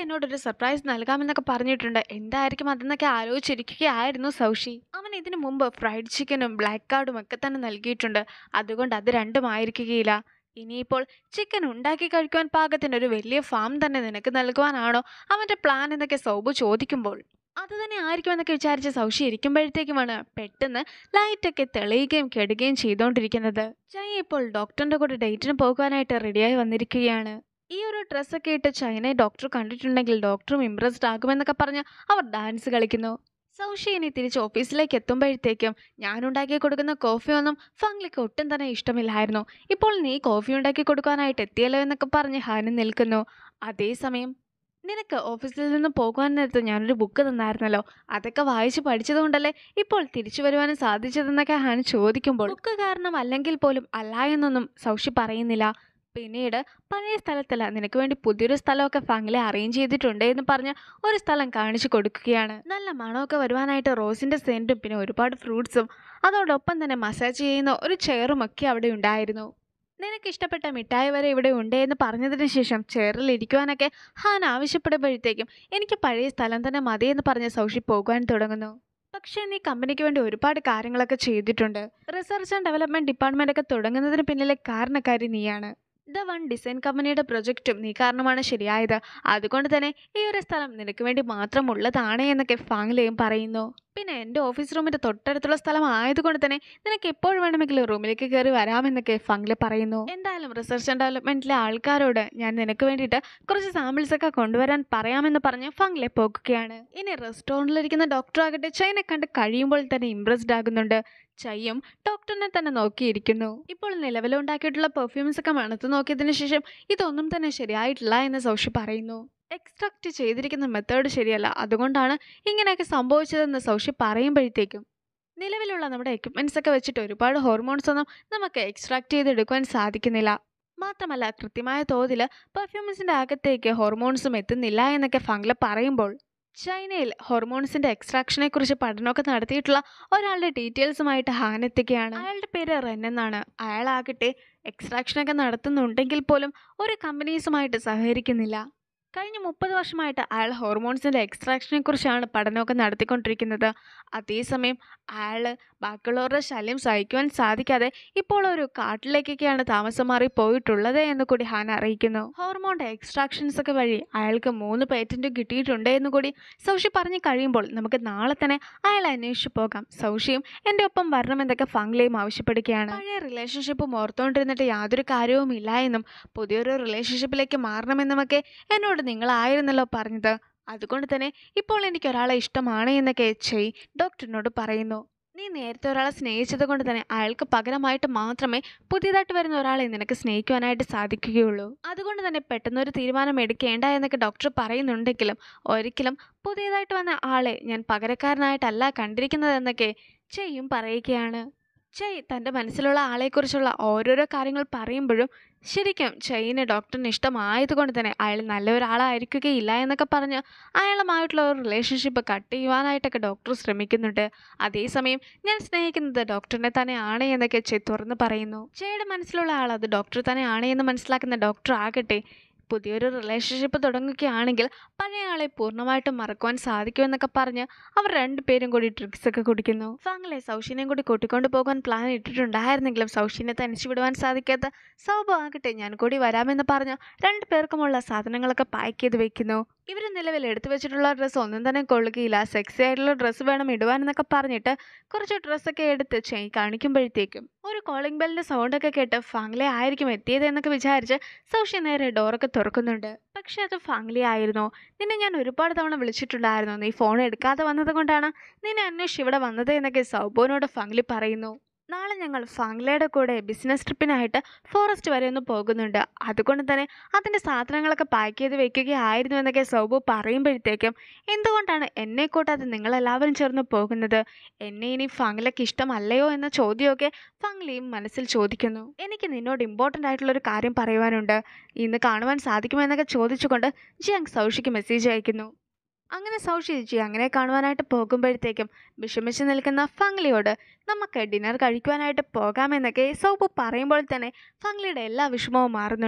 എന്നോടൊരു സർപ്രൈസ് നൽകാമെന്നൊക്കെ പറഞ്ഞിട്ടുണ്ട് എന്തായിരിക്കും അതെന്നൊക്കെ ആലോചിച്ചിരിക്കുകയായിരുന്നു സൗഷി അവൻ ഇതിനു മുമ്പ് ഫ്രൈഡ് ചിക്കനും ബ്ലാക്ക് കാർഡും ഒക്കെ തന്നെ നൽകിയിട്ടുണ്ട് അതുകൊണ്ട് അത് രണ്ടും ആയിരിക്കുകയില്ല ഇനിയിപ്പോൾ ചിക്കൻ ഉണ്ടാക്കി കഴിക്കുവാൻ പാകത്തിന് ഒരു വലിയ ഫാം തന്നെ നിനക്ക് നൽകുവാനാണോ അവന്റെ പ്ലാൻ എന്നൊക്കെ സൗബു ചോദിക്കുമ്പോൾ അത് തന്നെ ആയിരിക്കുമെന്നൊക്കെ വിചാരിച്ച സൗഷി ഇരിക്കുമ്പോഴത്തേക്കുമാണ് പെട്ടെന്ന് ലൈറ്റൊക്കെ തെളിയുകയും കെടുകയും ചെയ്തുകൊണ്ടിരിക്കുന്നത് ചൈ ഇപ്പോൾ ഡോക്ടറിന്റെ കൂടെ ഡേറ്റിന് പോകുവാനായിട്ട് റെഡിയായി വന്നിരിക്കുകയാണ് ഈ ഒരു ഡ്രസ്സൊക്കെ ഇട്ട് ചൈനയെ ഡോക്ടർ കണ്ടിട്ടുണ്ടെങ്കിൽ ഡോക്ടറും ഇംപ്രസ്ഡ് ആകുമെന്നൊക്കെ പറഞ്ഞ് അവർ ഡാൻസ് കളിക്കുന്നു സൗഷി ഇനി തിരിച്ച് ഓഫീസിലേക്ക് എത്തുമ്പോഴത്തേക്കും ഞാൻ ഉണ്ടാക്കി കൊടുക്കുന്ന കോഫിയൊന്നും ഫംഗ്ലിക്ക് ഒട്ടും തന്നെ ഇഷ്ടമില്ലായിരുന്നു ഇപ്പോൾ നീ കോഫി ഉണ്ടാക്കി കൊടുക്കാനായിട്ട് എത്തിയല്ലോ എന്നൊക്കെ പറഞ്ഞ് ഹാനും നിൽക്കുന്നു അതേസമയം നിനക്ക് ഓഫീസിൽ നിന്ന് പോകുവാൻ നേരത്ത് ഞാനൊരു ബുക്ക് തന്നായിരുന്നല്ലോ അതൊക്കെ വായിച്ച് പഠിച്ചതുകൊണ്ടല്ലേ ഇപ്പോൾ തിരിച്ചു വരുവാനും സാധിച്ചതെന്നൊക്കെ ഹാൻ ചോദിക്കുമ്പോൾ ബുക്ക് കാരണം അല്ലെങ്കിൽ പോലും അല്ല എന്നൊന്നും സൗഷി പറയുന്നില്ല പിന്നീട് പഴയ സ്ഥലത്തല്ല നിനക്ക് വേണ്ടി പുതിയൊരു സ്ഥലമൊക്കെ ഫാമിലി അറേഞ്ച് ചെയ്തിട്ടുണ്ട് എന്ന് പറഞ്ഞ് ഒരു സ്ഥലം കാണിച്ചു കൊടുക്കുകയാണ് നല്ല മണമൊക്കെ വരുവാനായിട്ട് റോസിന്റെ സെന്റും പിന്നെ ഒരുപാട് ഫ്രൂട്ട്സും അതോടൊപ്പം തന്നെ മസാജ് ചെയ്യുന്ന ഒരു ചെയറും ഒക്കെ അവിടെ ഉണ്ടായിരുന്നു നിനക്ക് ഇഷ്ടപ്പെട്ട മിഠായി വരെ ഇവിടെ ഉണ്ട് എന്ന് പറഞ്ഞതിന് ശേഷം ചെയറിൽ ഇരിക്കുവാനൊക്കെ ഹാൻ ആവശ്യപ്പെടുമ്പോഴത്തേക്കും എനിക്ക് പഴയ സ്ഥലം തന്നെ മതിയെന്ന് പറഞ്ഞ് സൗഷി പോകുവാൻ തുടങ്ങുന്നു പക്ഷേ നീ കമ്പനിക്ക് വേണ്ടി ഒരുപാട് കാര്യങ്ങളൊക്കെ ചെയ്തിട്ടുണ്ട് റിസർച്ച് ആൻഡ് ഡെവലപ്മെന്റ് ഡിപ്പാർട്ട്മെന്റ് ഒക്കെ തുടങ്ങുന്നതിന് പിന്നിലെ കാരണക്കാരി നീയാണ് ദ വൺ ഡിസൈൻ കമ്പനിയുടെ പ്രൊജക്റ്റും നീ കാരണമാണ് ശരിയായത് അതുകൊണ്ട് തന്നെ ഈ ഒരു സ്ഥലം നിനക്ക് വേണ്ടി മാത്രമുള്ളതാണ് എന്നൊക്കെ ഫാങ്ലിയും പറയുന്നു പിന്നെ എൻ്റെ ഓഫീസ് റൂമിൻ്റെ തൊട്ടടുത്തുള്ള സ്ഥലം ആയതുകൊണ്ട് തന്നെ നിനക്ക് എപ്പോൾ വേണമെങ്കിലും റൂമിലേക്ക് കയറി വരാമെന്നൊക്കെ ഫംഗ്ലി പറയുന്നു എന്തായാലും റിസർച്ച് ആൻഡ് ഡെവലപ്മെന്റിലെ ആൾക്കാരോട് ഞാൻ നിനക്ക് വേണ്ടിയിട്ട് കുറച്ച് സാമ്പിൾസ് ഒക്കെ കൊണ്ടുവരാൻ പറയാമെന്ന് പറഞ്ഞ് ഫംഗ്ലെ പോകുകയാണ് ഇനി റെസ്റ്റോറൻറ്റിലിരിക്കുന്ന ഡോക്ടർ ആകട്ടെ ചൈനെ കണ്ട് കഴിയുമ്പോൾ തന്നെ ഇംപ്രസ്ഡ് ആകുന്നുണ്ട് ചയ്യും ഡോക്ടറിനെ തന്നെ നോക്കിയിരിക്കുന്നു ഇപ്പോൾ നിലവിലുണ്ടാക്കിയിട്ടുള്ള പെർഫ്യൂംസ് ഒക്കെ മണത്ത് നോക്കിയതിനു ശേഷം ഇതൊന്നും തന്നെ ശരിയായിട്ടില്ല എന്ന് സൗഷി പറയുന്നു എക്സ്ട്രാക്ട് ചെയ്തിരിക്കുന്ന മെത്തേഡ് ശരിയല്ല അതുകൊണ്ടാണ് ഇങ്ങനെയൊക്കെ സംഭവിച്ചതെന്ന് സൗഷി പറയുമ്പോഴത്തേക്കും നിലവിലുള്ള നമ്മുടെ എക്യുപ്മെൻറ്റ്സ് ഒക്കെ വെച്ചിട്ട് ഒരുപാട് ഹോർമോൺസ് ഒന്നും നമുക്ക് എക്സ്ട്രാക്ട് ചെയ്തെടുക്കുവാൻ സാധിക്കുന്നില്ല മാത്രമല്ല കൃത്യമായ തോതിൽ പെർഫ്യൂംസിൻ്റെ അകത്തേക്ക് ഹോർമോൺസും എത്തുന്നില്ല എന്നൊക്കെ ഫംഗ്ല പറയുമ്പോൾ ചൈനയിൽ ഹോർമോൺസിന്റെ എക്സ്ട്രാക്ഷനെ കുറിച്ച് പഠനമൊക്കെ നടത്തിയിട്ടുള്ള ഒരാളുടെ ഡീറ്റെയിൽസുമായിട്ട് ഹാൻ എത്തുകയാണ് അയാളുടെ പേര് റെൻ എന്നാണ് അയാളാകട്ടെ എക്സ്ട്രാക്ഷനൊക്കെ നടത്തുന്നുണ്ടെങ്കിൽ പോലും ഒരു കമ്പനീസുമായിട്ട് സഹകരിക്കുന്നില്ല കഴിഞ്ഞ മുപ്പത് വർഷമായിട്ട് അയാൾ ഹോർമോൺസിൻ്റെ എക്സ്ട്രാക്ഷനെ കുറിച്ചാണ് പഠനമൊക്കെ നടത്തിക്കൊണ്ടിരിക്കുന്നത് അതേസമയം അയാൾ ബാക്കിയുള്ളവരുടെ ശല്യം സഹിക്കുവാൻ സാധിക്കാതെ ഇപ്പോൾ ഒരു കാട്ടിലേക്കൊക്കെയാണ് താമസം മാറി പോയിട്ടുള്ളത് എന്ന് കൂടി ഹാൻ അറിയിക്കുന്നു ഹോർമോണിൻ്റെ എക്സ്ട്രാക്ഷൻസ് ഒക്കെ വഴി അയാൾക്ക് മൂന്ന് പേറ്റന്റ് കിട്ടിയിട്ടുണ്ട് എന്ന് കൂടി സൗഷി പറഞ്ഞു കഴിയുമ്പോൾ നമുക്ക് നാളെ തന്നെ അയാളെ അന്വേഷിച്ച് പോകാം സൗഷിയും എൻ്റെ ഒപ്പം വരണമെന്നൊക്കെ ഫംഗ്ലയും ആവശ്യപ്പെടുകയാണ് പഴയ റിലേഷൻഷിപ്പ് ഓർത്തുകൊണ്ടിരുന്നിട്ട് യാതൊരു കാര്യവും ഇല്ല എന്നും പുതിയൊരു റിലേഷൻഷിപ്പിലേക്ക് മാറണമെന്നുമൊക്കെ എന്നോട് നിങ്ങളായിരുന്നല്ലോ പറഞ്ഞത് അതുകൊണ്ട് തന്നെ ഇപ്പോൾ എനിക്ക് ഒരാളെ ഇഷ്ടമാണ് എന്നൊക്കെ ചെയ് ഡോക്ടറിനോട് പറയുന്നു നീ നേരത്തെ ഒരാളെ സ്നേഹിച്ചത് കൊണ്ട് തന്നെ അയാൾക്ക് പകരമായിട്ട് മാത്രമേ പുതിയതായിട്ട് വരുന്ന ഒരാളെ നിനക്ക് സ്നേഹിക്കുവാനായിട്ട് സാധിക്കുകയുള്ളൂ അതുകൊണ്ട് തന്നെ പെട്ടെന്നൊരു തീരുമാനം എടുക്കേണ്ട എന്നൊക്കെ ഡോക്ടർ പറയുന്നുണ്ടെങ്കിലും ഒരിക്കലും പുതിയതായിട്ട് വന്ന ആളെ ഞാൻ പകരക്കാരനായിട്ടല്ല കണ്ടിരിക്കുന്നതെന്നൊക്കെ ചെയ്യും പറയുകയാണ് ചെയ് തൻ്റെ മനസ്സിലുള്ള ആളെക്കുറിച്ചുള്ള ഓരോരോ കാര്യങ്ങൾ പറയുമ്പോഴും ശരിക്കും ചെയ്യിന് ഡോക്ടറിന് ഇഷ്ടമായതുകൊണ്ട് തന്നെ അയാൾ നല്ല ഒരാളായിരിക്കുകയില്ല എന്നൊക്കെ പറഞ്ഞ് അയാളുമായിട്ടുള്ള ഒരു റിലേഷൻഷിപ്പ് കട്ട് ചെയ്യുവാനായിട്ടൊക്കെ ഡോക്ടർ ശ്രമിക്കുന്നുണ്ട് അതേസമയം ഞാൻ സ്നേഹിക്കുന്നത് ഡോക്ടറിനെ തന്നെയാണ് എന്നൊക്കെ ചെ തുറന്ന് പറയുന്നു ചെയ്യുടെ മനസ്സിലുള്ള ആൾ അത് ഡോക്ടർ തന്നെയാണ് എന്ന് മനസ്സിലാക്കുന്ന ഡോക്ടർ ആകട്ടെ പുതിയൊരു റിലേഷൻഷിപ്പ് തുടങ്ങുകയാണെങ്കിൽ പഴയ ആളെ പൂർണ്ണമായിട്ടും മറക്കുവാൻ സാധിക്കുമെന്നൊക്കെ പറഞ്ഞ് അവർ രണ്ടുപേരും കൂടി ഡ്രിങ്ക്സ് ഒക്കെ കുടിക്കുന്നു ഫാങ്ങിലെ സൗഷിനെയും കൂടി കൂട്ടിക്കൊണ്ട് പോകാൻ പ്ലാൻ ഇട്ടിട്ടുണ്ടായിരുന്നെങ്കിലും സൗഷിനെ തനിച്ചു വിടുവാൻ സാധിക്കാത്ത സൗബ് ആകട്ടെ ഞാൻ കൂടി വരാമെന്ന് പറഞ്ഞ് രണ്ടു പേർക്കുമുള്ള സാധനങ്ങളൊക്കെ പാക്ക് ചെയ്ത് വെക്കുന്നു ഇവർ നിലവിൽ എടുത്തു വെച്ചിട്ടുള്ള ഡ്രസ്സ് ഒന്നും തന്നെ കൊള്ളുകയില്ല സെക്സി ആയിട്ടുള്ള ഡ്രസ്സ് വേണം ഇടുവാൻ എന്നൊക്കെ പറഞ്ഞിട്ട് കുറച്ച് ഡ്രസ്സൊക്കെ എടുത്ത് ചെയ് കാണിക്കുമ്പോഴത്തേക്കും ഒരു കോളിംഗ് ബെല്ലിന്റെ സൗണ്ടൊക്കെ കേട്ട് ഫാങ്ലെ ആയിരിക്കും എത്തിയത് എന്നൊക്കെ വിചാരിച്ച് സൗഷി നേരെ ഡോറൊക്കെ തുറക്കുന്നുണ്ട് പക്ഷെ അത് ഫാങ്ലി ആയിരുന്നു നിന്നെ ഞാൻ ഒരുപാട് തവണ വിളിച്ചിട്ടുണ്ടായിരുന്നു നീ ഫോൺ എടുക്കാതെ വന്നത് കൊണ്ടാണ് നിന്നെ അന്വേഷിച്ച് ഇവിടെ വന്നത് എന്നൊക്കെ സൗബോനോട് ഫാങ്ലി പറയുന്നു നാളെ ഞങ്ങൾ ഫാങ്ലയുടെ കൂടെ ബിസിനസ് ട്രിപ്പിനായിട്ട് ഫോറസ്റ്റ് വരെ ഒന്ന് പോകുന്നുണ്ട് അതുകൊണ്ട് തന്നെ അതിൻ്റെ സാധനങ്ങളൊക്കെ പാക്ക് ചെയ്ത് വെക്കുകയായിരുന്നു എന്നൊക്കെ സൗബു പറയുമ്പോഴത്തേക്കും എന്തുകൊണ്ടാണ് എന്നെ കൂട്ടാതെ നിങ്ങളെല്ലാവരും ചേർന്ന് പോകുന്നത് എന്നെ ഇനി ഫാങ്ലയ്ക്ക് ഇഷ്ടമല്ലയോ എന്ന ചോദ്യമൊക്കെ ഫാങ്ലിയും മനസ്സിൽ ചോദിക്കുന്നു എനിക്ക് നിന്നോട് ഇമ്പോർട്ടൻ്റ് ആയിട്ടുള്ള ഒരു കാര്യം പറയുവാനുണ്ട് ഇന്ന് കാണുവാൻ സാധിക്കുമോ എന്നൊക്കെ ചോദിച്ചുകൊണ്ട് ജിയാങ് സൗഷിക്ക് മെസ്സേജ് അയക്കുന്നു അങ്ങനെ സൗഷി ജി അങ്ങനെ കാണുവാനായിട്ട് പോകുമ്പോഴത്തേക്കും വിഷമിച്ച് നിൽക്കുന്ന ഫംഗ്ലിയോട് നമുക്ക് ഡിന്നർ കഴിക്കുവാനായിട്ട് പോകാമെന്നൊക്കെ സൗബു പറയുമ്പോൾ തന്നെ ഫംഗ്ലിയുടെ എല്ലാ വിഷമവും മാറുന്നുണ്ട്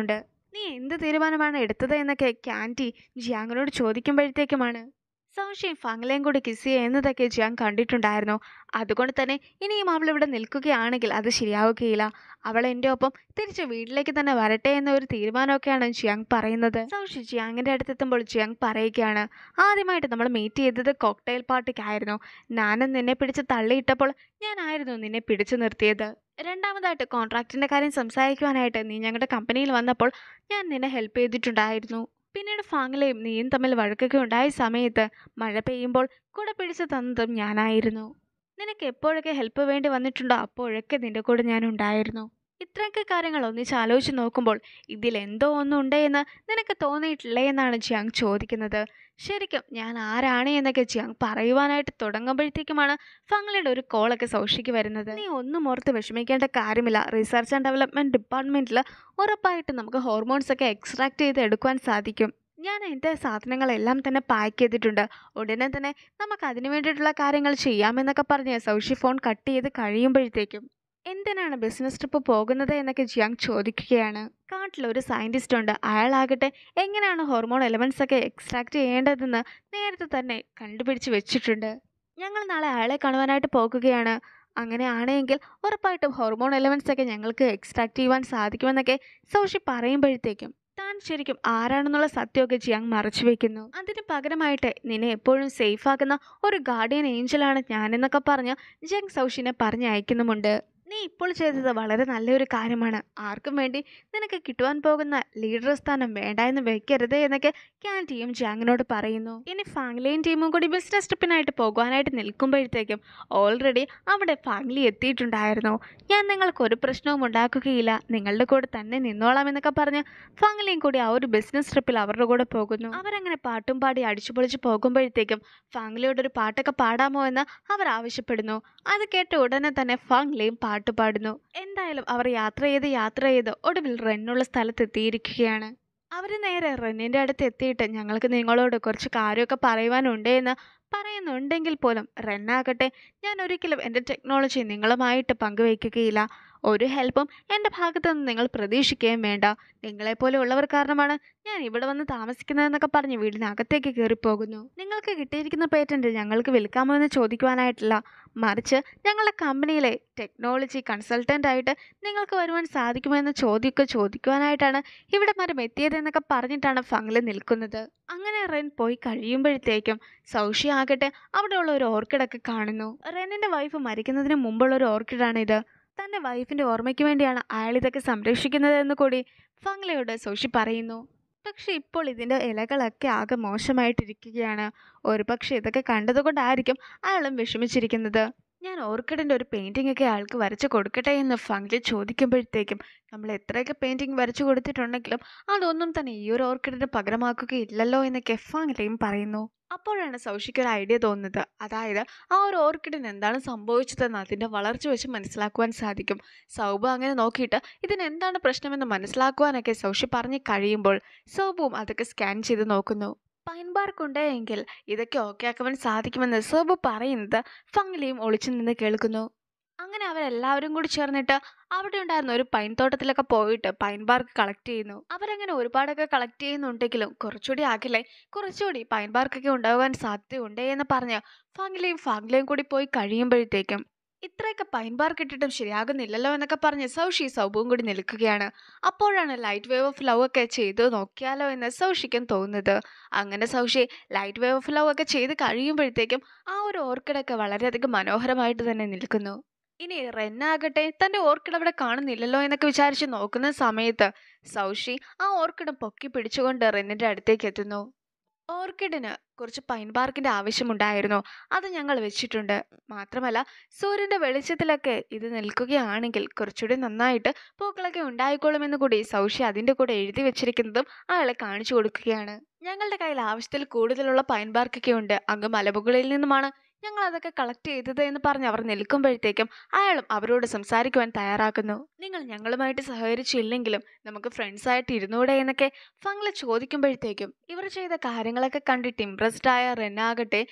നീ എന്ത് തീരുമാനമാണ് എടുത്തത് എന്നൊക്കെ ക്യാൻറ്റി ജിയാങ്ങിനോട് ചോദിക്കുമ്പോഴത്തേക്കുമാണ് സൗഷിയും ഫാങ്ലയും കൂടി കിസ് ചെയ്യുന്നതൊക്കെ ജിയാങ് കണ്ടിട്ടുണ്ടായിരുന്നു അതുകൊണ്ട് തന്നെ ഇനിയും അവൾ ഇവിടെ നിൽക്കുകയാണെങ്കിൽ അത് ശരിയാവുകയില്ല അവൾ എൻ്റെ ഒപ്പം തിരിച്ച് വീട്ടിലേക്ക് തന്നെ വരട്ടെ എന്ന ഒരു തീരുമാനമൊക്കെയാണ് ജിയാങ് പറയുന്നത് സൗഷി ജിയാങ്ങിൻ്റെ അടുത്തെത്തുമ്പോൾ ജിയാങ് പറയുകയാണ് ആദ്യമായിട്ട് നമ്മൾ മീറ്റ് ചെയ്തത് കോക്ടെയിൽ പാർട്ടിക്കായിരുന്നു ഞാനും നിന്നെ പിടിച്ച് തള്ളിയിട്ടപ്പോൾ ഞാനായിരുന്നു നിന്നെ പിടിച്ചു നിർത്തിയത് രണ്ടാമതായിട്ട് കോൺട്രാക്റ്റിൻ്റെ കാര്യം സംസാരിക്കുവാനായിട്ട് നീ ഞങ്ങളുടെ കമ്പനിയിൽ വന്നപ്പോൾ ഞാൻ നിന്നെ ഹെൽപ്പ് ചെയ്തിട്ടുണ്ടായിരുന്നു പിന്നീട് ഫാങ്ങിലെയും നീയും തമ്മിൽ വഴക്കൊക്കെ ഉണ്ടായ സമയത്ത് മഴ പെയ്യുമ്പോൾ കൂടെ പിടിച്ചു തന്നതും ഞാനായിരുന്നു നിനക്ക് എപ്പോഴൊക്കെ ഹെൽപ്പ് വേണ്ടി വന്നിട്ടുണ്ടോ അപ്പോഴൊക്കെ നിന്റെ കൂടെ ഞാൻ ഉണ്ടായിരുന്നു ഇത്രയൊക്കെ കാര്യങ്ങൾ ഒന്നിച്ച് ആലോചിച്ച് നോക്കുമ്പോൾ ഇതിൽ എന്തോ ഒന്നും ഉണ്ട് എന്ന് നിനക്ക് തോന്നിയിട്ടില്ലേ എന്നാണ് ജിയാങ് ചോദിക്കുന്നത് ശരിക്കും ഞാൻ ആരാണ് എന്നൊക്കെ ജിയാങ് പറയുവാനായിട്ട് തുടങ്ങുമ്പോഴത്തേക്കുമാണ് ഫംഗ്ലയുടെ ഒരു കോളൊക്കെ സൗഷിക്ക് വരുന്നത് നീ ഒന്നും ഓർത്ത് വിഷമിക്കേണ്ട കാര്യമില്ല റിസർച്ച് ആൻഡ് ഡെവലപ്മെൻറ്റ് ഡിപ്പാർട്ട്മെൻറ്റിൽ ഉറപ്പായിട്ടും നമുക്ക് ഹോർമോൺസ് ഒക്കെ എക്സ്ട്രാക്ട് ചെയ്ത് എടുക്കുവാൻ സാധിക്കും ഞാൻ എൻ്റെ സാധനങ്ങളെല്ലാം തന്നെ പാക്ക് ചെയ്തിട്ടുണ്ട് ഉടനെ തന്നെ നമുക്ക് അതിനു വേണ്ടിയിട്ടുള്ള കാര്യങ്ങൾ ചെയ്യാമെന്നൊക്കെ പറഞ്ഞ് സൗഷി ഫോൺ കട്ട് ചെയ്ത് കഴിയുമ്പോഴത്തേക്കും എന്തിനാണ് ബിസിനസ് ട്രിപ്പ് പോകുന്നത് എന്നൊക്കെ ജിയാങ് ചോദിക്കുകയാണ് കാട്ടിൽ ഒരു സയൻറ്റിസ്റ്റ് ഉണ്ട് അയാളാകട്ടെ എങ്ങനെയാണ് ഹോർമോൺ എലമെൻസ് ഒക്കെ എക്സ്ട്രാക്ട് ചെയ്യേണ്ടതെന്ന് നേരത്തെ തന്നെ കണ്ടുപിടിച്ച് വെച്ചിട്ടുണ്ട് ഞങ്ങൾ നാളെ അയാളെ കാണുവാനായിട്ട് പോകുകയാണ് അങ്ങനെയാണെങ്കിൽ ഉറപ്പായിട്ടും ഹോർമോൺ എലമെൻസ് ഒക്കെ ഞങ്ങൾക്ക് എക്സ്ട്രാക്ട് ചെയ്യുവാൻ സാധിക്കുമെന്നൊക്കെ സൗഷി പറയുമ്പോഴത്തേക്കും താൻ ശരിക്കും ആരാണെന്നുള്ള സത്യമൊക്കെ ജിയാങ് മറച്ചു വെക്കുന്നു അതിന് പകരമായിട്ട് നിന്നെ എപ്പോഴും സേഫ് ആക്കുന്ന ഒരു ഗാർഡിയൻ ഏഞ്ചലാണ് ഞാനെന്നൊക്കെ പറഞ്ഞ് ജിയാങ് സൗഷിനെ പറഞ്ഞയക്കുന്നുമുണ്ട് നീ ഇപ്പോൾ ചെയ്തത് വളരെ നല്ലൊരു കാര്യമാണ് ആർക്കും വേണ്ടി നിനക്ക് കിട്ടുവാൻ പോകുന്ന ലീഡർ സ്ഥാനം വേണ്ട എന്ന് വെക്കരുത് എന്നൊക്കെ ക്യാൻറ്റിയും ജാങ്ങിനോട് പറയുന്നു ഇനി ഫാമിലിയും ടീമും കൂടി ബിസിനസ് ട്രിപ്പിനായിട്ട് പോകുവാനായിട്ട് നിൽക്കുമ്പോഴത്തേക്കും ഓൾറെഡി അവിടെ ഫാമിലി എത്തിയിട്ടുണ്ടായിരുന്നു ഞാൻ നിങ്ങൾക്ക് ഒരു പ്രശ്നവും ഉണ്ടാക്കുകയില്ല നിങ്ങളുടെ കൂടെ തന്നെ നിന്നോളാം എന്നൊക്കെ പറഞ്ഞ് ഫാമിലിയും കൂടി ആ ഒരു ബിസിനസ് ട്രിപ്പിൽ അവരുടെ കൂടെ പോകുന്നു അവരങ്ങനെ പാട്ടും പാടി അടിച്ചു പൊളിച്ച് പോകുമ്പോഴത്തേക്കും ഫാമിലിയോട് ഒരു പാട്ടൊക്കെ പാടാമോ എന്ന് അവർ ആവശ്യപ്പെടുന്നു അത് കേട്ട ഉടനെ തന്നെ ഫാങ്ലിയും പാട്ട് പാടുന്നു എന്തായാലും അവർ യാത്ര ചെയ്ത് യാത്ര ചെയ്ത് ഒടുവിൽ റെന്നുള്ള സ്ഥലത്തെത്തിയിരിക്കുകയാണ് അവർ നേരെ റെന്നിൻ്റെ അടുത്ത് എത്തിയിട്ട് ഞങ്ങൾക്ക് നിങ്ങളോട് കുറച്ച് കാര്യമൊക്കെ പറയുവാനുണ്ട് എന്ന് പറയുന്നുണ്ടെങ്കിൽ പോലും റെന്നാകട്ടെ ഞാൻ ഒരിക്കലും എൻ്റെ ടെക്നോളജി നിങ്ങളുമായിട്ട് പങ്കുവയ്ക്കുകയില്ല ഒരു ഹെൽപ്പും എൻ്റെ ഭാഗത്തു നിന്ന് നിങ്ങൾ പ്രതീക്ഷിക്കുകയും വേണ്ട നിങ്ങളെപ്പോലെ ഉള്ളവർ കാരണമാണ് ഞാൻ ഇവിടെ വന്ന് താമസിക്കുന്നതെന്നൊക്കെ പറഞ്ഞ് വീടിനകത്തേക്ക് കയറിപ്പോകുന്നു നിങ്ങൾക്ക് കിട്ടിയിരിക്കുന്ന പേറ്റന്റ് ഞങ്ങൾക്ക് വിൽക്കാമോ എന്ന് ചോദിക്കുവാനായിട്ടില്ല മറിച്ച് ഞങ്ങളുടെ കമ്പനിയിലെ ടെക്നോളജി കൺസൾട്ടൻ്റ് ആയിട്ട് നിങ്ങൾക്ക് വരുവാൻ സാധിക്കുമോ എന്ന ചോദ്യമൊക്കെ ചോദിക്കുവാനായിട്ടാണ് ഇവിടെ മരം എത്തിയതെന്നൊക്കെ പറഞ്ഞിട്ടാണ് ഫംഗിൽ നിൽക്കുന്നത് അങ്ങനെ റെൻ പോയി കഴിയുമ്പോഴത്തേക്കും സൗഷി ആകട്ടെ അവിടെയുള്ള ഒരു ഓർക്കിഡൊക്കെ കാണുന്നു റെന്നിൻ്റെ വൈഫ് മരിക്കുന്നതിന് മുമ്പുള്ള ഒരു ഓർക്കിഡാണിത് തൻ്റെ വൈഫിൻ്റെ ഓർമ്മയ്ക്ക് വേണ്ടിയാണ് അയാൾ ഇതൊക്കെ സംരക്ഷിക്കുന്നതെന്ന് കൂടി ഫംഗ്ലയോട് സോഷി പറയുന്നു പക്ഷെ ഇപ്പോൾ ഇതിൻ്റെ ഇലകളൊക്കെ ആകെ മോശമായിട്ടിരിക്കുകയാണ് ഒരു പക്ഷേ ഇതൊക്കെ കണ്ടതുകൊണ്ടായിരിക്കും അയാളും വിഷമിച്ചിരിക്കുന്നത് ഞാൻ ഓർക്കിഡിൻ്റെ ഒരു പെയിൻറ്റിംഗ് ഒക്കെ അയാൾക്ക് വരച്ച് കൊടുക്കട്ടെ എന്ന് ഫംഗ്ലി ചോദിക്കുമ്പോഴത്തേക്കും നമ്മൾ എത്രയൊക്കെ പെയിൻറ്റിംഗ് വരച്ചു കൊടുത്തിട്ടുണ്ടെങ്കിലും അതൊന്നും തന്നെ ഈ ഒരു ഓർക്കിഡിന് പകരമാക്കുകയില്ലല്ലോ എന്നൊക്കെ ഫംഗ്ലിയും പറയുന്നു അപ്പോഴാണ് സൗഷിക്ക് ഒരു ഐഡിയ തോന്നുന്നത് അതായത് ആ ഒരു ഓർക്കിഡിന് എന്താണ് സംഭവിച്ചതെന്ന് അതിൻ്റെ വളർച്ച വെച്ച് മനസ്സിലാക്കുവാൻ സാധിക്കും സൗബ് അങ്ങനെ നോക്കിയിട്ട് ഇതിന് എന്താണ് പ്രശ്നമെന്ന് മനസ്സിലാക്കുവാനൊക്കെ സൗഷി പറഞ്ഞ് കഴിയുമ്പോൾ സൗബും അതൊക്കെ സ്കാൻ ചെയ്ത് നോക്കുന്നു പൈൻ ബാർക്ക് ഉണ്ടെങ്കിൽ ഇതൊക്കെ ഓക്കെ ആക്കുവാൻ സാധിക്കുമെന്ന് സോബ് പറയുന്നത് ഫംഗ്ലിയും ഒളിച്ചു നിന്ന് കേൾക്കുന്നു അങ്ങനെ അവരെല്ലാവരും കൂടി ചേർന്നിട്ട് അവിടെ ഉണ്ടായിരുന്ന ഒരു പൈൻ തോട്ടത്തിലൊക്കെ പോയിട്ട് പൈൻ ബാർക്ക് കളക്ട് ചെയ്യുന്നു അവരങ്ങനെ ഒരുപാടൊക്കെ കളക്ട് ചെയ്യുന്നുണ്ടെങ്കിലും കുറച്ചുകൂടി അകലെ കുറച്ചുകൂടി പൈൻ ബാർക്കൊക്കെ ഉണ്ടാകാൻ സാധ്യതയുണ്ട് എന്ന് പറഞ്ഞ് ഫാങ്ങിലെയും ഫാങ്ങിലെയും കൂടി പോയി കഴിയുമ്പോഴത്തേക്കും ഇത്രയൊക്കെ പൈൻ ബാർക്ക് ഇട്ടിട്ടും ശരിയാകുന്നില്ലല്ലോ എന്നൊക്കെ പറഞ്ഞ് സൗഷി സൗബും കൂടി നിൽക്കുകയാണ് അപ്പോഴാണ് ലൈറ്റ് വേവ് ഓഫ് ലവ് ഒക്കെ ചെയ്ത് നോക്കിയാലോ എന്ന് സൗഷിക്കും തോന്നുന്നത് അങ്ങനെ സൗഷി ലൈറ്റ് വേവ് ഓഫ് ലവ് ഒക്കെ ചെയ്ത് കഴിയുമ്പോഴത്തേക്കും ആ ഒരു ഓർക്കിഡൊക്കെ വളരെയധികം മനോഹരമായിട്ട് തന്നെ നിൽക്കുന്നു ഇനി റെന്നാകട്ടെ തൻ്റെ ഓർക്കിഡ് അവിടെ കാണുന്നില്ലല്ലോ എന്നൊക്കെ വിചാരിച്ച് നോക്കുന്ന സമയത്ത് സൗഷി ആ ഓർക്കിഡ് പൊക്കി പിടിച്ചുകൊണ്ട് റെന്നിൻ്റെ അടുത്തേക്ക് എത്തുന്നു ഓർക്കിഡിന് കുറച്ച് പൈൻ ബാർക്കിൻ്റെ ആവശ്യമുണ്ടായിരുന്നു അത് ഞങ്ങൾ വെച്ചിട്ടുണ്ട് മാത്രമല്ല സൂര്യൻ്റെ വെളിച്ചത്തിലൊക്കെ ഇത് നിൽക്കുകയാണെങ്കിൽ കുറച്ചുകൂടി നന്നായിട്ട് പൂക്കളൊക്കെ ഉണ്ടായിക്കോളുമെന്ന് കൂടി സൗഷി അതിൻ്റെ കൂടെ എഴുതി വെച്ചിരിക്കുന്നതും അയാളെ കാണിച്ചു കൊടുക്കുകയാണ് ഞങ്ങളുടെ കയ്യിൽ ആവശ്യത്തിൽ കൂടുതലുള്ള പൈൻ ബാർക്കൊക്കെ ഉണ്ട് അങ്ങ് മലമുകളിൽ നിന്നുമാണ് ഞങ്ങൾ അതൊക്കെ കളക്ട് ചെയ്തത് എന്ന് പറഞ്ഞ് അവർ നിൽക്കുമ്പോഴത്തേക്കും അയാളും അവരോട് സംസാരിക്കുവാൻ തയ്യാറാക്കുന്നു നിങ്ങൾ ഞങ്ങളുമായിട്ട് സഹകരിച്ചില്ലെങ്കിലും നമുക്ക് ഫ്രണ്ട്സ് ആയിട്ട് ഇരുന്നൂടെ എന്നൊക്കെ ഫംഗ്ല ചോദിക്കുമ്പോഴത്തേക്കും ഇവർ ചെയ്ത കാര്യങ്ങളൊക്കെ കണ്ടിട്ട് ഇംപ്രസ്ഡ് ആയ റെന്നാകട്ടെ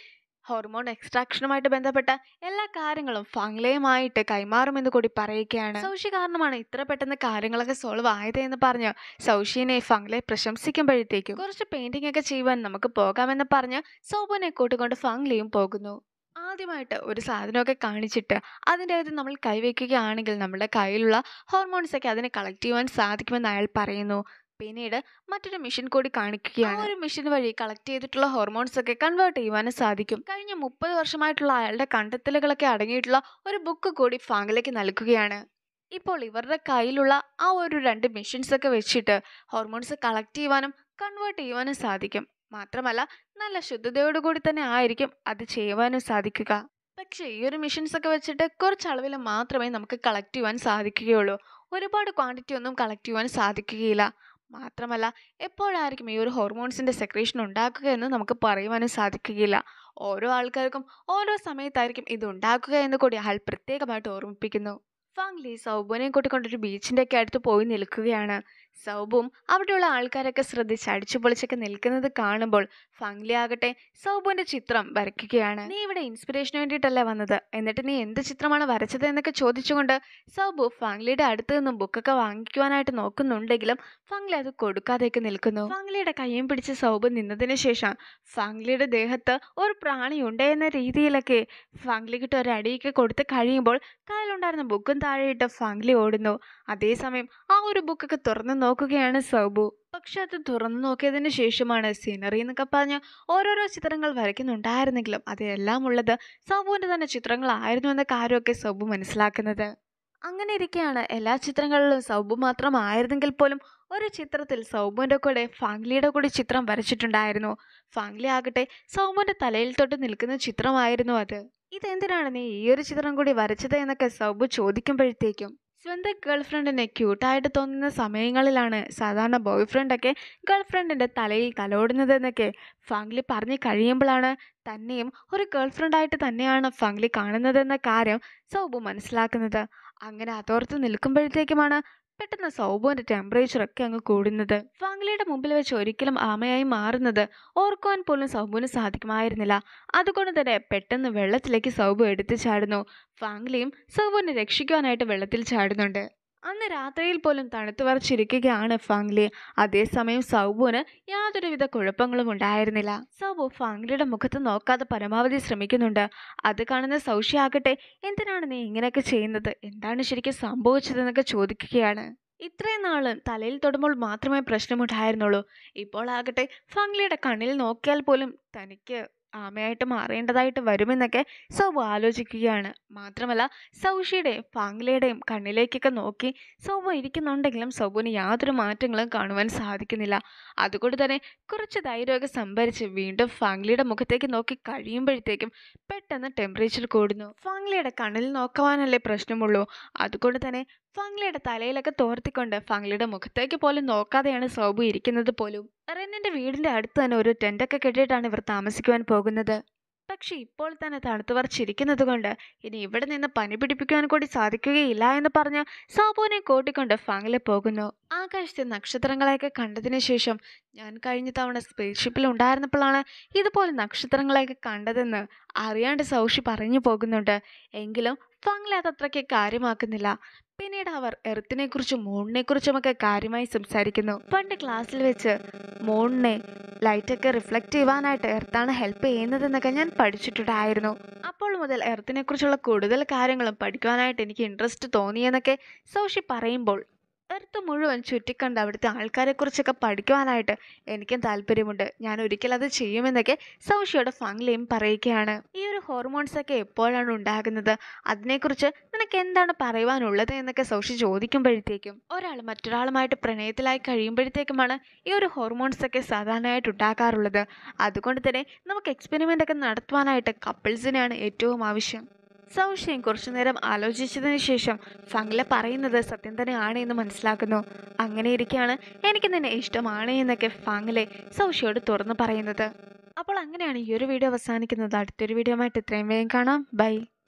ഹോർമോൺ എക്സ്ട്രാക്ഷനുമായിട്ട് ബന്ധപ്പെട്ട എല്ലാ കാര്യങ്ങളും ഫംഗ്ലയുമായിട്ട് കൈമാറുമെന്ന് കൂടി പറയുകയാണ് സൗഷി കാരണമാണ് ഇത്ര പെട്ടെന്ന് കാര്യങ്ങളൊക്കെ സോൾവ് ആയത് എന്ന് പറഞ്ഞ് സൗഷിനെ ഫംഗ്ലെ പ്രശംസിക്കുമ്പോഴത്തേക്കും കുറച്ച് പെയിന്റിംഗ് ഒക്കെ ചെയ്യുവാൻ നമുക്ക് പോകാമെന്ന് പറഞ്ഞ് സൗബനെ കൂട്ടിക്കൊണ്ട് ഫംഗ്ലിയും പോകുന്നു ആദ്യമായിട്ട് ഒരു സാധനമൊക്കെ കാണിച്ചിട്ട് അതിൻ്റെ അകത്ത് നമ്മൾ കൈവയ്ക്കുകയാണെങ്കിൽ നമ്മുടെ കയ്യിലുള്ള ഹോർമോൺസ് ഒക്കെ അതിനെ കളക്ട് ചെയ്യുവാൻ സാധിക്കുമെന്ന് അയാൾ പറയുന്നു പിന്നീട് മറ്റൊരു മെഷീൻ കൂടി കാണിക്കുകയാണ് ആ ഒരു മെഷീൻ വഴി കളക്ട് ചെയ്തിട്ടുള്ള ഹോർമോൺസ് ഒക്കെ കൺവേർട്ട് ചെയ്യുവാനും സാധിക്കും കഴിഞ്ഞ മുപ്പത് വർഷമായിട്ടുള്ള അയാളുടെ കണ്ടെത്തലുകളൊക്കെ അടങ്ങിയിട്ടുള്ള ഒരു ബുക്ക് കൂടി ഫാങ്കിലേക്ക് നൽകുകയാണ് ഇപ്പോൾ ഇവരുടെ കയ്യിലുള്ള ആ ഒരു രണ്ട് മെഷീൻസ് ഒക്കെ വെച്ചിട്ട് ഹോർമോൺസ് കളക്ട് ചെയ്യുവാനും കൺവേർട്ട് ചെയ്യുവാനും സാധിക്കും മാത്രമല്ല നല്ല ശുദ്ധതയോടുകൂടി തന്നെ ആയിരിക്കും അത് ചെയ്യുവാനും സാധിക്കുക പക്ഷേ ഈ ഒരു മെഷീൻസ് ഒക്കെ വെച്ചിട്ട് കുറച്ച് അളവിൽ മാത്രമേ നമുക്ക് കളക്ട് ചെയ്യുവാൻ സാധിക്കുകയുള്ളൂ ഒരുപാട് ക്വാണ്ടിറ്റി ഒന്നും കളക്ട് ചെയ്യുവാൻ സാധിക്കുകയില്ല മാത്രമല്ല എപ്പോഴായിരിക്കും ഈ ഒരു ഹോർമോൺസിൻ്റെ സെക്രേഷൻ ഉണ്ടാക്കുക എന്ന് നമുക്ക് പറയുവാനും സാധിക്കുകയില്ല ഓരോ ആൾക്കാർക്കും ഓരോ സമയത്തായിരിക്കും ഇത് ഉണ്ടാക്കുക എന്ന് കൂടി അയാൾ പ്രത്യേകമായിട്ട് ഓർമ്മിപ്പിക്കുന്നു ഫാങ്ലി സൗബുവിനെ കൂട്ടിക്കൊണ്ടൊരു ബീച്ചിൻ്റെ ഒക്കെ അടുത്ത് പോയി നിൽക്കുകയാണ് സൗബും അവിടെയുള്ള ആൾക്കാരൊക്കെ ശ്രദ്ധിച്ച് അടിച്ചു പൊളിച്ചൊക്കെ നിൽക്കുന്നത് കാണുമ്പോൾ ഫാങ്ലി ആകട്ടെ സൗബുവിന്റെ ചിത്രം വരയ്ക്കുകയാണ് നീ ഇവിടെ ഇൻസ്പിറേഷന് വേണ്ടിയിട്ടല്ലേ വന്നത് എന്നിട്ട് നീ എന്ത് ചിത്രമാണ് വരച്ചത് എന്നൊക്കെ ചോദിച്ചുകൊണ്ട് സൗബു ഫാങ്ലിയുടെ അടുത്ത് നിന്നും ബുക്കൊക്കെ വാങ്ങിക്കുവാനായിട്ട് നോക്കുന്നുണ്ടെങ്കിലും ഫാങ്ലി അത് കൊടുക്കാതേക്ക് നിൽക്കുന്നു ഫാങ്ലിയുടെ കയ്യും പിടിച്ച് സൗബ് നിന്നതിന് ശേഷം ഫാങ്ലിയുടെ ദേഹത്ത് ഒരു പ്രാണിയുണ്ട് എന്ന രീതിയിലൊക്കെ ഫാങ്ലിക്കിട്ട് ഒരു അടിയൊക്കെ കൊടുത്ത് കഴിയുമ്പോൾ കയ്യിലുണ്ടായിരുന്ന ബുക്കും താഴെയിട്ട് ഫാങ്ലി ഓടുന്നു അതേസമയം ആ ഒരു ബുക്കൊക്കെ തുറന്നു നോക്കുകയാണ് സൗബു പക്ഷെ അത് തുറന്നു നോക്കിയതിന് ശേഷമാണ് സീനറി എന്നൊക്കെ പറഞ്ഞ് ഓരോരോ ചിത്രങ്ങൾ വരയ്ക്കുന്നുണ്ടായിരുന്നെങ്കിലും അതെല്ലാം ഉള്ളത് സൗബുവിൻ്റെ തന്നെ ചിത്രങ്ങളായിരുന്നു എന്ന കാര്യമൊക്കെ സൗബു മനസ്സിലാക്കുന്നത് അങ്ങനെ ഇരിക്കെയാണ് എല്ലാ ചിത്രങ്ങളിലും സൗബു മാത്രമായിരുന്നെങ്കിൽ പോലും ഒരു ചിത്രത്തിൽ സൗബുവിൻ്റെ കൂടെ ഫാങ്ലിയുടെ കൂടി ചിത്രം വരച്ചിട്ടുണ്ടായിരുന്നു ഫാങ്ലി ആകട്ടെ സൗബുവിൻ്റെ തലയിൽ തൊട്ട് നിൽക്കുന്ന ചിത്രമായിരുന്നു അത് ഇതെന്തിനാണ് നീ ഈ ഒരു ചിത്രം കൂടി വരച്ചത് എന്നൊക്കെ സൗബു ചോദിക്കുമ്പോഴത്തേക്കും സ്വന്തം ഗേൾ ഫ്രണ്ടിനെ ക്യൂട്ടായിട്ട് തോന്നുന്ന സമയങ്ങളിലാണ് സാധാരണ ബോയ് ഫ്രണ്ടൊക്കെ ഗേൾ ഫ്രണ്ടിൻ്റെ തലയിൽ തലോടുന്നതെന്നൊക്കെ ഫാങ്ലി പറഞ്ഞു കഴിയുമ്പോഴാണ് തന്നെയും ഒരു ഗേൾ ഫ്രണ്ടായിട്ട് തന്നെയാണ് ഫാങ്ലി കാണുന്നതെന്ന കാര്യം സൗബു മനസ്സിലാക്കുന്നത് അങ്ങനെ അതോർത്ത് നിൽക്കുമ്പോഴത്തേക്കുമാണ് പെട്ടെന്ന് സൗബുവിൻ്റെ ടെമ്പറേച്ചർ ഒക്കെ അങ്ങ് കൂടുന്നത് ഫാങ്ലിയുടെ മുമ്പിൽ വെച്ച് ഒരിക്കലും ആമയായി മാറുന്നത് ഓർക്കുവാൻ പോലും സൗബുവിന് സാധിക്കുമായിരുന്നില്ല അതുകൊണ്ട് തന്നെ പെട്ടെന്ന് വെള്ളത്തിലേക്ക് സൗബു എടുത്തു ചാടുന്നു ഫാങ്ലിയും സൗബുവിനെ രക്ഷിക്കുവാനായിട്ട് വെള്ളത്തിൽ ചാടുന്നുണ്ട് അന്ന് രാത്രിയിൽ പോലും തണുത്തു വരച്ചിരിക്കുകയാണ് ഫാങ്ലി അതേസമയം സൗബുവിന് യാതൊരുവിധ കുഴപ്പങ്ങളും ഉണ്ടായിരുന്നില്ല സൗബു ഫാങ്ലിയുടെ മുഖത്ത് നോക്കാതെ പരമാവധി ശ്രമിക്കുന്നുണ്ട് അത് കാണുന്ന സൗഷി ആകട്ടെ എന്തിനാണ് നീ ഇങ്ങനെയൊക്കെ ചെയ്യുന്നത് എന്താണ് ശരിക്കും സംഭവിച്ചതെന്നൊക്കെ ചോദിക്കുകയാണ് ഇത്രയും നാളും തലയിൽ തൊടുമ്പോൾ മാത്രമേ പ്രശ്നമുണ്ടായിരുന്നുള്ളൂ ഇപ്പോൾ ആകട്ടെ ഫാങ്ലിയുടെ കണ്ണിൽ നോക്കിയാൽ പോലും തനിക്ക് ആമയായിട്ട് മാറേണ്ടതായിട്ട് വരുമെന്നൊക്കെ സൗബു ആലോചിക്കുകയാണ് മാത്രമല്ല സൗഷിയുടെയും ഫാങ്ലിയുടെയും കണ്ണിലേക്കൊക്കെ നോക്കി സൗബു ഇരിക്കുന്നുണ്ടെങ്കിലും സൗബുവിന് യാതൊരു മാറ്റങ്ങളും കാണുവാൻ സാധിക്കുന്നില്ല അതുകൊണ്ട് തന്നെ കുറച്ച് ധൈര്യമൊക്കെ സംഭരിച്ച് വീണ്ടും ഫാങ്ലിയുടെ മുഖത്തേക്ക് നോക്കി കഴിയുമ്പോഴത്തേക്കും പെട്ടെന്ന് ടെമ്പറേച്ചർ കൂടുന്നു ഫാങ്ലിയുടെ കണ്ണിൽ നോക്കുവാനല്ലേ പ്രശ്നമുള്ളൂ അതുകൊണ്ട് തന്നെ ഫാങ്ലിയുടെ തലയിലൊക്കെ തോർത്തിക്കൊണ്ട് ഫാങ്ലിയുടെ മുഖത്തേക്ക് പോലും നോക്കാതെയാണ് സൗബു ഇരിക്കുന്നത് പോലും റെന്നിന്റെ വീടിന്റെ അടുത്ത് തന്നെ ഒരു ടെന്റൊക്കെ കെട്ടിയിട്ടാണ് ഇവർ താമസിക്കുവാൻ പോകുന്നത് പക്ഷെ ഇപ്പോൾ തന്നെ തണുത്തു വരച്ചിരിക്കുന്നത് കൊണ്ട് ഇനി ഇവിടെ നിന്ന് പനി പിടിപ്പിക്കുവാൻ കൂടി സാധിക്കുകയില്ല എന്ന് പറഞ്ഞ് സാബുവിനെ കൂട്ടിക്കൊണ്ട് ഫാങ്ങിലെ പോകുന്നു ആകാശത്തെ നക്ഷത്രങ്ങളെയൊക്കെ കണ്ടതിന് ശേഷം ഞാൻ കഴിഞ്ഞ തവണ സ്പേസ് ഷിപ്പിൽ ഉണ്ടായിരുന്നപ്പോഴാണ് ഇതുപോലെ നക്ഷത്രങ്ങളെയൊക്കെ കണ്ടതെന്ന് അറിയാണ്ട് സൗഷി പറഞ്ഞു പോകുന്നുണ്ട് എങ്കിലും ഫാങ്ങിലെ അതത്രയ്ക്ക് കാര്യമാക്കുന്നില്ല പിന്നീട് അവർ എർത്തിനെ കുറിച്ചും മൂണിനെ കുറിച്ചുമൊക്കെ കാര്യമായി സംസാരിക്കുന്നു പണ്ട് ക്ലാസ്സിൽ വെച്ച് മൂണിനെ ലൈറ്റൊക്കെ റിഫ്ലക്റ്റ് ചെയ്യുവാനായിട്ട് എർത്താണ് ഹെൽപ്പ് ചെയ്യുന്നതെന്നൊക്കെ ഞാൻ പഠിച്ചിട്ടുണ്ടായിരുന്നു അപ്പോൾ മുതൽ എർത്തിനെ കുറിച്ചുള്ള കൂടുതൽ കാര്യങ്ങളും പഠിക്കുവാനായിട്ട് എനിക്ക് ഇൻട്രസ്റ്റ് തോന്നിയെന്നൊക്കെ സോഷി പറയുമ്പോൾ എർത്ത് മുഴുവൻ ചുറ്റിക്കണ്ട് അവിടുത്തെ ആൾക്കാരെക്കുറിച്ചൊക്കെ പഠിക്കുവാനായിട്ട് എനിക്കും താല്പര്യമുണ്ട് ഞാൻ ഒരിക്കൽ അത് ചെയ്യുമെന്നൊക്കെ സൗഷിയുടെ ഫാങ്ലിയും പറയുകയാണ് ഈ ഒരു ഹോർമോൺസ് ഒക്കെ എപ്പോഴാണ് ഉണ്ടാകുന്നത് അതിനെക്കുറിച്ച് നിനക്ക് എന്താണ് പറയുവാനുള്ളത് എന്നൊക്കെ സൗഷി ചോദിക്കുമ്പോഴത്തേക്കും ഒരാൾ മറ്റൊരാളുമായിട്ട് പ്രണയത്തിലായി കഴിയുമ്പോഴത്തേക്കുമാണ് ഈ ഒരു ഹോർമോൺസ് ഒക്കെ സാധാരണയായിട്ട് ഉണ്ടാകാറുള്ളത് അതുകൊണ്ട് തന്നെ നമുക്ക് എക്സ്പെരിമെൻ്റ് ഒക്കെ നടത്തുവാനായിട്ട് കപ്പിൾസിനെയാണ് ഏറ്റവും ആവശ്യം സൗഷ്യം കുറച്ചു നേരം ആലോചിച്ചതിന് ശേഷം ഫംഗ്ല പറയുന്നത് സത്യം തന്നെയാണ് എന്ന് മനസ്സിലാക്കുന്നു അങ്ങനെ ഇരിക്കെയാണ് എനിക്ക് നിന്നെ ഇഷ്ടമാണ് എന്നൊക്കെ ഫാങ്ങിലെ സൗഷിയോട് തുറന്നു പറയുന്നത് അപ്പോൾ അങ്ങനെയാണ് ഈ ഒരു വീഡിയോ അവസാനിക്കുന്നത് അടുത്തൊരു വീഡിയോ ആയിട്ട് ഇത്രയും വേഗം കാണാം ബൈ